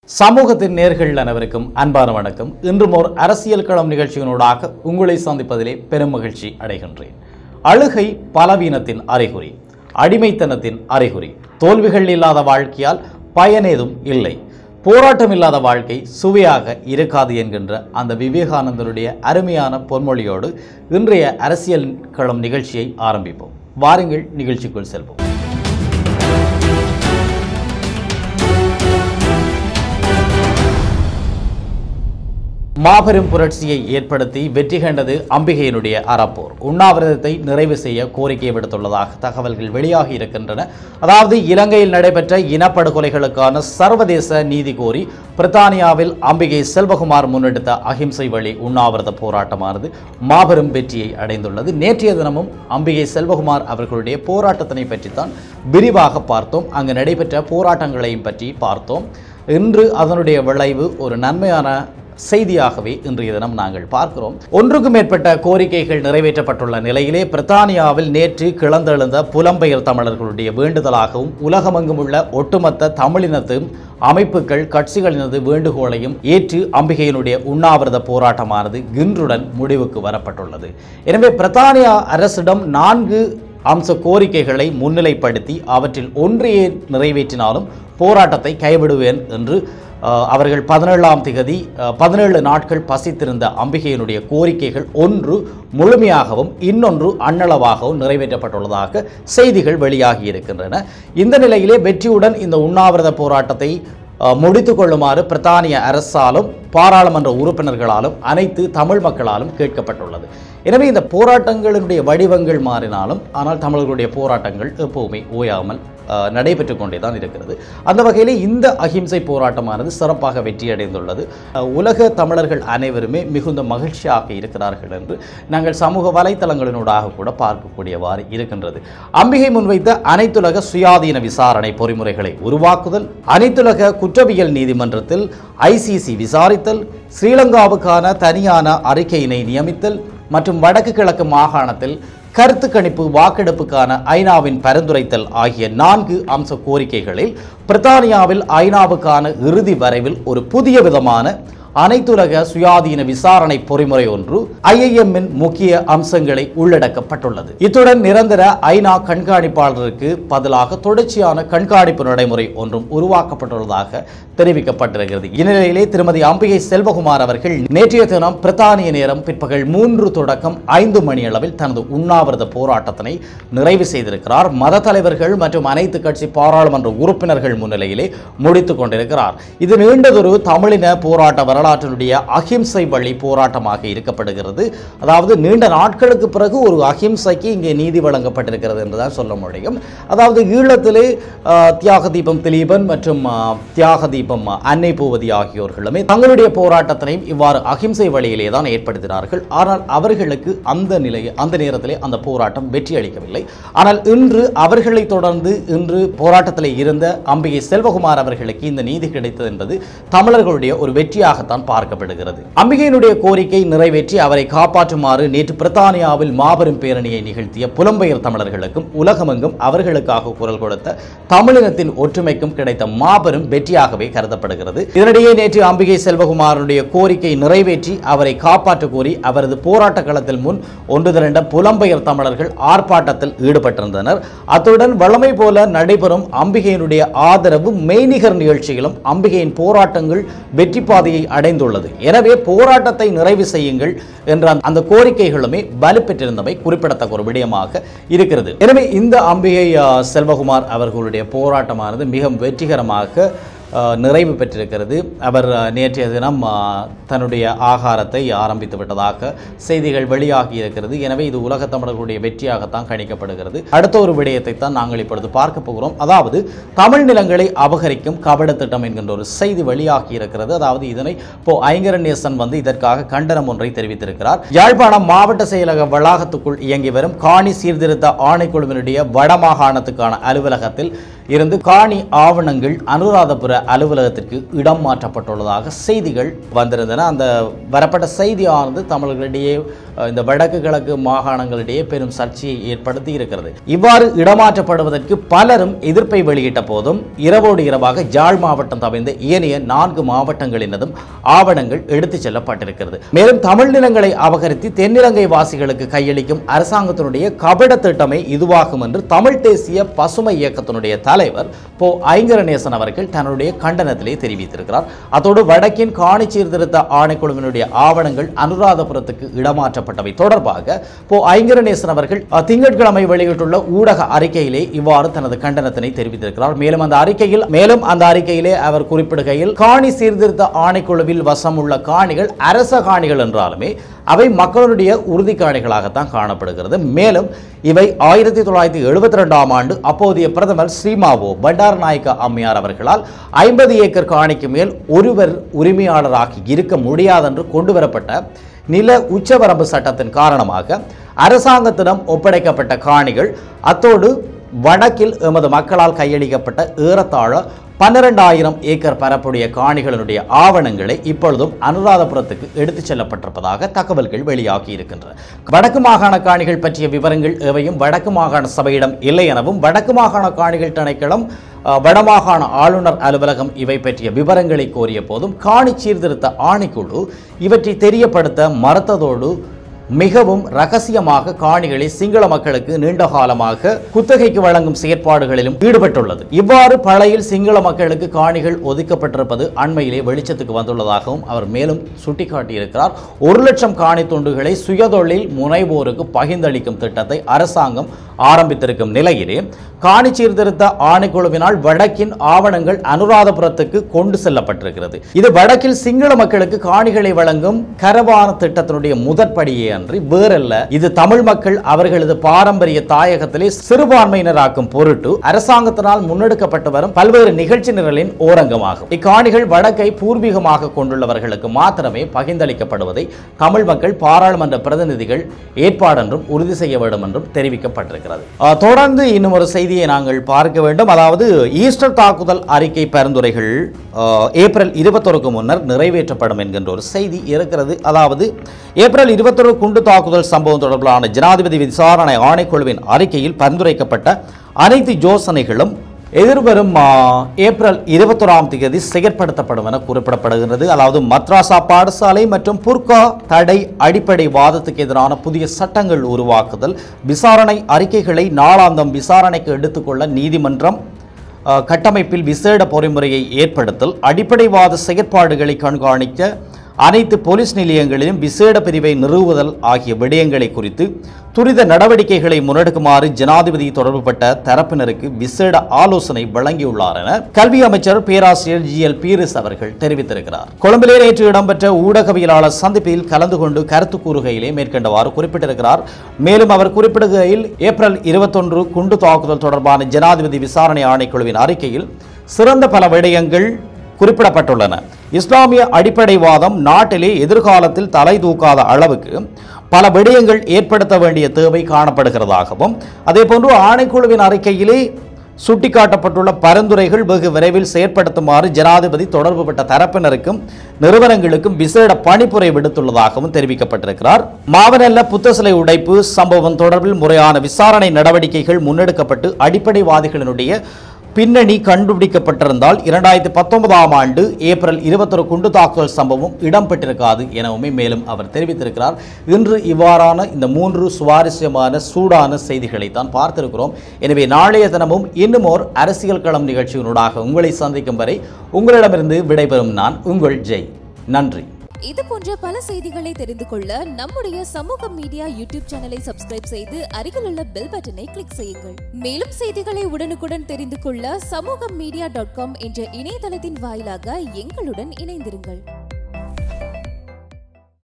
சமூகத்தின் நேர்கள் அனைவருக்கும் அன்பான வணக்கம் இன்றும் ஓர் அரசியல் களம் நிகழ்ச்சியினூடாக உங்களை சந்திப்பதிலே பெரும் மகிழ்ச்சி அடைகின்றேன் அழுகை பலவீனத்தின் அறிகுறி அடிமைத்தனத்தின் அறிகுறி தோல்விகள் இல்லாத வாழ்க்கையால் பயனேதும் இல்லை போராட்டம் இல்லாத வாழ்க்கை சுவையாக இருக்காது என்கின்ற அந்த விவேகானந்தருடைய அருமையான பொன்மொழியோடு இன்றைய அரசியல் களம் நிகழ்ச்சியை ஆரம்பிப்போம் வாருங்கள் நிகழ்ச்சிக்குள் செல்வோம் மாபெரும் புரட்சியை ஏற்படுத்தி வெற்றி கண்டது அம்பிகையினுடைய அறப்போர் உண்ணாவிரதத்தை நிறைவு செய்ய கோரிக்கை விடுத்துள்ளதாக தகவல்கள் வெளியாகி இருக்கின்றன அதாவது இலங்கையில் நடைபெற்ற இனப்படுகொலைகளுக்கான சர்வதேச நீதி கோரி பிரித்தானியாவில் அம்பிகை செல்வகுமார் முன்னெடுத்த அகிம்சை வழி உண்ணாவிரத போராட்டமானது மாபெரும் வெற்றியை அடைந்துள்ளது நேற்றைய தினமும் அம்பிகை செல்வகுமார் அவர்களுடைய போராட்டத்தினை பற்றித்தான் விரிவாக பார்த்தோம் அங்கு நடைபெற்ற போராட்டங்களையும் பற்றி பார்த்தோம் இன்று அதனுடைய விளைவு ஒரு நன்மையான செய்தியாகவே இன்றைய தினம் நாங்கள் பார்க்கிறோம் ஒன்றுக்கும் மேற்பட்ட கோரிக்கைகள் நிறைவேற்றப்பட்டுள்ள நிலையிலே பிரித்தானியாவில் நேற்று கிளந்தெழுந்த புலம்பெயர் தமிழர்களுடைய வேண்டுதலாகவும் உலகமெங்கும் உள்ள ஒட்டுமொத்த தமிழினத்து அமைப்புகள் கட்சிகளினது வேண்டுகோளையும் ஏற்று அம்பிகையினுடைய உண்ணாவிரத போராட்டமானது இன்றுடன் முடிவுக்கு வரப்பட்டுள்ளது எனவே பிரித்தானியா அரசிடம் நான்கு அம்ச கோரிக்கைகளை முன்னிலைப்படுத்தி அவற்றில் ஒன்றையே நிறைவேற்றினாலும் போராட்டத்தை கைவிடுவேன் என்று அஹ், அவர்கள் பதினேழாம் திகதி அஹ், பதினேழு நாட்கள் பசித்திருந்த அம்பிகையினுடைய கோரிக்கைகள் ஒன்று முழுமையாகவும் இன்னொன்று அண்ணளவாகவும் நிறைவேற்றப்பட்டுள்ளதாக செய்திகள் வெளியாகி இருக்கின்றன இந்த நிலையிலே வெற்றியுடன் இந்த உண்ணாவிரத போராட்டத்தை அஹ், முடித்துக் கொள்ளுமாறு பிரித்தானிய அரசாலும் பாராளுமன்ற உறுப்பினர்களாலும் அனைத்து தமிழ் மக்களாலும் கேட்கப்பட்டுள்ளது எனவே இந்த போராட்டங்களினுடைய வடிவங்கள் மாறினாலும் ஆனால் தமிழர்களுடைய போராட்டங்கள் எப்பவுமே ஓயாமல் அஹ், நடைபெற்று கொண்டே தான் இருக்கிறது அந்த வகையிலே இந்த அகிம்சை போராட்டமானது சிறப்பாக வெற்றியடைந்துள்ளது அஹ், உலக தமிழர்கள் அனைவருமே மிகுந்த மகிழ்ச்சியாக இருக்கிறார்கள் என்று நாங்கள் சமூக வலைத்தளங்களினூடாக கூட பார்க்கக்கூடியவாறு இருக்கின்றது அம்பிகை முன்வைத்த அனைத்துலக சுயாதீன விசாரணை பொறிமுறைகளை உருவாக்குதல் அனைத்துலக குற்றவியல் நீதிமன்றத்தில் ஐசிசி விசாரித்தல் ஸ்ரீலங்காவுக்கான தனியான அறிக்கையினை நியமித்தல் மற்றும் வடக்கு கிழக்கு மாகாணத்தில் கருத்து கணிப்பு வாக்கெடுப்புக்கான ஐநாவின் பரிந்துரைத்தல் ஆகிய நான்கு அம்ச கோரிக்கைகளில் பிரித்தானியாவில் ஐநாவுக்கான இறுதி வரைவில் ஒரு புதிய விதமான அனைத்துலக சுயாதீன விசாரணை பொறிமுறை ஒன்று ஐஐஎம்மின் முக்கிய அம்சங்களை உள்ளடக்கப்பட்டுள்ளது இத்துடன் நிரந்தர ஐநா கண்காணிப்பாளருக்கு பதிலாக தொடர்ச்சியான கண்காணிப்பு நடைமுறை ஒன்றும் உருவாக்கப்பட்டுள்ளதாக தெரிவிக்கப்பட்டிருக்கிறது இந்நிலையிலே திருமதி அம்பிகை செல்வகுமார் அவர்கள் நேற்றைய தினம் பிரித்தானிய நேரம் பிற்பகல் மூன்று தொடக்கம் ஐந்து மணி அளவில் தனது உண்ணாவிரத போராட்டத்தினை நிறைவு செய்திருக்கிறார் மத தலைவர்கள் மற்றும் அனைத்து கட்சி பாராளுமன்ற உறுப்பினர்கள் முன்னிலையிலே முடித்துக் கொண்டிருக்கிறார் இது நீண்டதொரு தமிழின போராட்ட வரலாற்றினுடைய அகிம்சை வழி போராட்டமாக இருக்கப்படுகிறது அதாவது நீண்ட நாட்களுக்கு பிறகு ஒரு அகிம்சைக்கு இங்கே நீதி வழங்கப்பட்டிருக்கிறது என்றுதான் சொல்ல முடியும் அதாவது ஈழத்திலே ஆஹ், தியாக தீபம் திலீபன் மற்றும் ஆஹ், தியாக தீபம் அன்னை பூவதி ஆகியோர்களுமே தங்களுடைய போராட்டத்தினையும் இவ்வாறு அகிம்சை வழியிலே தான் ஏற்படுத்தினார்கள் ஆனால் அவர்களுக்கு அந்த நிலையை அந்த நேரத்திலே அந்த போராட்டம் வெற்றி அளிக்கவில்லை ஆனால் இன்று அவர்களை தொடர்ந்து இன்று போராட்டத்தில் இருந்த அம்பிகை செல்வகுமார் அவர்களுக்கு இந்த நீதி கிடைத்தது என்பது தமிழர்களுடைய ஒரு வெற்றியாகத்தான் பார்க்கப்படுகிறது அம்பிகையினுடைய கோரிக்கை நிறைவேற்றி அவரை காப்பாற்றுமாறு நேற்று பிரித்தானியாவில் மாபெரும் பேரணியை நிகழ்த்திய புலம்பெயர் தமிழர்களுக்கும் உலகமெங்கும் அவர்களுக்காக குரல் கொடுத்த தமிழினத்தின் ஒற்றுமைக்கும் கிடைத்த மாபெரும் வெற்றியாகவே கருதப்படுகிறது இதனிடையே நேற்று அம்பிகை செல்வகுமாரனுடைய கோரிக்கை நிறைவேற்றி அவரை காப்பாற்ற கோரி அவரது போராட்ட களத்தில் முன் ஒன்று திரண்ட புலம்பெயர் தமிழர்கள் ஆர்ப்பாட்டத்தில் ஈடுபட்டிருந்தனர் அத்துடன் வழமை போல நடைபெறும் அம்பிகையினுடைய ஆதரவு மெய்நிகர் நிகழ்ச்சிகளும் அம்பிகையின் போராட்டங்கள் வெற்றி பாதையை அடைந்துள்ளது எனவே போராட்டத்தை நிறைவு செய்யுங்கள் என்ற அந்த- அந்த கோரிக்கைகளுமே வலுப்பெற்றிருந்தமை குறிப்பிடத்தக்க ஒரு விடயமாக இருக்கிறது எனவே இந்த அம்பிகை ஆ, செல்வகுமார் அவர்களுடைய போராட்டமானது மிக வெற்றிகரமாக ஆ, நிறைவு பெற்றிருக்கிறது அவர் ஆ, நேற்றைய தினம் ஆ, தன்னுடைய ஆகாரத்தை ஆரம்பித்து விட்டதாக செய்திகள் வெளியாகி இருக்கிறது எனவே இது உலகத் தமிழர்களுடைய வெற்றியாகத்தான் கணிக்கப்படுகிறது அடுத்த ஒரு விடயத்தை தான் நாங்கள் இப்பொழுது பார்க்க போகிறோம் அதாவது தமிழ் நிலங்களை அபகரிக்கும் கபட திட்டம் என்கின்ற ஒரு செய்தி வெளியாகி இருக்கிறது அதாவது இதனை இப்போ ஐங்கரநேசன் வந்து இதற்காக கண்டனம் ஒன்றை தெரிவித்திருக்கிறார் யாழ்ப்பாணம் மாவட்ட செயலக வளாகத்துக்குள் இயங்கி வரும் காணி சீர்திருத்த ஆணைக்குழுவினுடைய வடமாகாணத்துக்கான அலுவலகத்தில் இருந்து காணி ஆவணங்கள் அனுராதபுர அலுவலகத்திற்கு இடம் மாற்றப்பட்டுள்ளதாக செய்திகள் வந்திருந்தன அந்த வரப்பட்ட செய்தியானது தமிழர்களிடையே அஹ், இந்த வடக்கு கிழக்கு மாகாணங்களிடையே பெரும் சர்ச்சையை ஏற்படுத்தி இருக்கிறது இவ்வாறு இடமாற்றப்படுவதற்கு பலரும் எதிர்ப்பை வெளியிட்ட போதும் இரவோடு இரவாக ஜாழ் மாவட்டம் தவிர்ந்த ஏனைய நான்கு மாவட்டங்களினதும் ஆவணங்கள் எடுத்துச் செல்லப்பட்டிருக்கிறது மேலும் தமிழ் நிலங்களை அபகரித்து தென்னிலங்கை வாசிகளுக்கு கையளிக்கும் அரசாங்கத்தினுடைய கபட திட்டமே இதுவாகும் என்று தமிழ் தேசிய பசுமை இயக்கத்தினுடைய தலைவர் போ ஐங்கரநேசன் அவர்கள் தன்னுடைய கண்டனத்திலே தெரிவித்திருக்கிறார் அதோடு வடக்கின் காணி சீர்திருத்த ஆணைக்குழுவினுடைய ஆவணங்கள் அனுராதபுரத்துக்கு இடமாற்றப்பட்டவை தொடர்பாக போ ஐங்கரநேசன் அவர்கள் அஹ், திங்கட்கிழமை வெளியிட்டுள்ள ஊடக அறிக்கையிலே இவ்வாறு தனது கண்டனத்தினை தெரிவித்திருக்கிறார் மேலும் அந்த அறிக்கையில் மேலும் அந்த அறிக்கையிலே அவர் குறிப்பிடுகையில் காணி சீர்திருத்த ஆணைக்குழுவில் வசம் உள்ள காணிகள் அரச காணிகள் என்றாலுமே அவை மக்களுடைய உறுதி காணிகளாகத்தான் காணப்படுகிறது மேலும் இவை ஆயிரத்தி தொள்ளாயிரத்தி எழுபத்தி ரெண்டாம் ஆண்டு அப்போதைய பிரதமர் ஸ்ரீமாவோ பண்டாரநாயக்க அம்மையார் அவர்களால் ஐம்பது ஏக்கர் காணிக்கு மேல் ஒருவர் உரிமையாளராகி இருக்க முடியாதென்று கொண்டு வரப்பட்ட நில உச்சவரம்பு சட்டத்தின் காரணமாக அரசாங்கத்திடம் ஒப்படைக்கப்பட்ட காணிகள் அத்தோடு வடக்கில் எமது மக்களால் கையளிக்கப்பட்ட ஏறத்தாழ பன்னிரெண்டாயிரம் ஏக்கர் பரப்புடைய காணிகளினுடைய ஆவணங்களை இப்பொழுதும் அனுராதபுரத்துக்கு எடுத்துச் செல்லப்பட்டிருப்பதாக தகவல்கள் வெளியாகி இருக்கின்றன வடக்கு மாகாண காணிகள் பற்றிய விவரங்கள் எவையும் வடக்கு மாகாண சபையிடம் இல்லை எனவும் வடக்கு மாகாண காணிகள் திணைக்களம் அஹ், வடமாகாண ஆளுநர் அலுவலகம் இவை பற்றிய விவரங்களை கோரிய போதும் காணி சீர்திருத்த ஆணைக்குழு இவற்றை தெரியப்படுத்த மறுத்ததோடு மிகவும் ரகசியமாக காணிகளை சிங்கள மக்களுக்கு நீண்ட காலமாக குத்தகைக்கு வழங்கும் செயற்பாடுகளிலும் ஈடுபட்டுள்ளது இவ்வாறு பழையில் சிங்கள மக்களுக்கு காணிகள் ஒதுக்கப்பட்டிருப்பது அண்மையிலே வெளிச்சத்துக்கு வந்துள்ளதாகவும் அவர் மேலும் சுட்டிக்காட்டியிருக்கிறார் ஒரு லட்சம் காணி துண்டுகளை சுயதொழில் முனைவோருக்கு பகிர்ந்தளிக்கும் திட்டத்தை அரசாங்கம் ஆரம்பித்திருக்கும் நிலையிலே காணி சீர்திருத்த ஆணைக்குழுவினால் வடக்கின் ஆவணங்கள் அனுராதபுரத்துக்கு கொண்டு செல்லப்பட்டிருக்கிறது இது வடக்கில் சிங்கள மக்களுக்கு காணிகளை வழங்கும் கரவான திட்டத்தினுடைய முதற்படியே அன்றி வேறல்ல இது தமிழ் மக்கள் அவர்களது பாரம்பரிய தாயகத்திலே சிறுபான்மையினராக்கும் பொருட்டு அரசாங்கத்தினால் முன்னெடுக்கப்பட்டு வரும் பல்வேறு நிகழ்ச்சி நிரலின் ஓரங்கமாகும் இக்காணிகள் வடக்கை பூர்வீகமாக கொண்டுள்ளவர்களுக்கு மாத்திரமே பகிர்ந்தளிக்கப்படுவதை தமிழ் மக்கள் பாராளுமன்ற பிரதிநிதிகள் ஏற்பாடென்றும் உறுதி செய்ய வேண்டும் என்றும் தெரிவிக்கப்பட்டிருக்கிறது அஹ், தொடர்ந்து இன்னும் ஒரு செய்தியை நாங்கள் பார்க்க வேண்டும் அதாவது ஈஸ்டர் தாக்குதல் அறிக்கை பரிந்துரைகள் அஹ், ஏப்ரல் இருபத்தொருக்கு முன்னர் நிறைவேற்றப்படும் என்கின்ற ஒரு செய்தி இருக்கிறது அதாவது ஏப்ரல் இருபத்தொரு குண்டு தாக்குதல் சம்பவம் தொடர்பிலான ஜனாதிபதி விசாரணை ஆணைக்குழுவின் அறிக்கையில் பரிந்துரைக்கப்பட்ட அனைத்து யோசனைகளும் எதிர்வரும் ஆ, ஏப்ரல் இருபத்தொராம் தேதி செயற்படுத்தப்படும் என குறிப்பிடப்படுகிறது அதாவது மத்ராசா பாடசாலை மற்றும் புர்கா தடை அடிப்படை வாதத்துக்கு எதிரான புதிய சட்டங்கள் உருவாக்குதல் விசாரணை அறிக்கைகளை நாளாந்தம் விசாரணைக்கு எடுத்துக்கொள்ள நீதிமன்றம் ஆ, கட்டமைப்பில் விசேட பொறிமுறையை ஏற்படுத்தல் அடிப்படைவாத செயற்பாடுகளை கண்காணிக்க அனைத்து போலீஸ் நிலையங்களிலும் விசேட பிரிவை நிறுவுதல் ஆகிய விடயங்களை குறித்து துரித நடவடிக்கைகளை முன்னெடுக்குமாறு ஜனாதிபதி தொடர்புபட்ட தரப்பினருக்கு விசேட ஆலோசனை வழங்கியுள்ளார் என கல்வி அமைச்சர் பேராசிரியர் ஜி எல் பீரிஸ் அவர்கள் தெரிவித்திருக்கிறார் கொழும்பிலே நேற்று இடம்பெற்ற ஊடகவியலாளர் சந்திப்பில் கலந்து கொண்டு கருத்து கூறுகையிலே மேற்கண்டவாறு குறிப்பிட்டிருக்கிறார் மேலும் அவர் குறிப்பிடுகையில் ஏப்ரல் இருபத்தொன்று குண்டு தாக்குதல் தொடர்பான ஜனாதிபதி விசாரணை ஆணைக்குழுவின் அறிக்கையில் சிறந்த பல விடயங்கள் குறிப்பிடப்பட்டுள்ளன இஸ்லாமிய அடிப்படைவாதம் நாட்டிலே எதிர்காலத்தில் தலை தூக்காத அளவுக்கு பல விடயங்கள் ஏற்படுத்த வேண்டிய தேவை காணப்படுகிறதாகவும் அதேபோன்று ஆணைக்குழுவின் அறிக்கையிலே சுட்டிக்காட்டப்பட்டுள்ள பரிந்துரைகள் வெகு விரைவில் செயற்படுத்துமாறு ஜனாதிபதி தொடர்புபட்ட தரப்பினருக்கும் நிறுவனங்களுக்கும் விசேட பணிப்புரை விடுத்துள்ளதாகவும் தெரிவிக்கப்பட்டிருக்கிறார் மாவனல்ல புத்த சிலை உடைப்பு சம்பவம் தொடர்பில் முறையான விசாரணை நடவடிக்கைகள் முன்னெடுக்கப்பட்டு அடிப்படைவாதிகளினுடைய பின்னணி கண்டுபிடிக்கப்பட்டிருந்தால் இரண்டாயிரத்தி பத்தொன்பதாம் ஆண்டு ஏப்ரல் இருபத்தொரு குண்டு தாக்குதல் சம்பவம் இடம்பெற்றிருக்காது எனவுமே மேலும் அவர் தெரிவித்திருக்கிறார் இன்று இவ்வாறான இந்த மூன்று சுவாரஸ்யமான சூடான செய்திகளை தான் பார்த்திருக்கிறோம் எனவே நாளைய தினமும் இன்னும் ஓர் அரசியல் களம் நிகழ்ச்சியினூடாக உங்களை சந்திக்கும் வரை உங்களிடமிருந்து விடைபெறும் நான் உங்கள் ஜெய் நன்றி இது போன்ற பல செய்திகளை தெரிந்து கொள்ள நம்முடைய சமூக மீடியா யூடியூப் சேனலை சப்ஸ்கிரைப் செய்து அருகிலுள்ள பெல் பட்டனை கிளிக் செய்யுங்கள் மேலும் செய்திகளை உடனுக்குடன் தெரிந்து கொள்ள சமூக மீடியா டாட் காம் என்ற இணையதளத்தின் வாயிலாக எங்களுடன் இணைந்திருங்கள்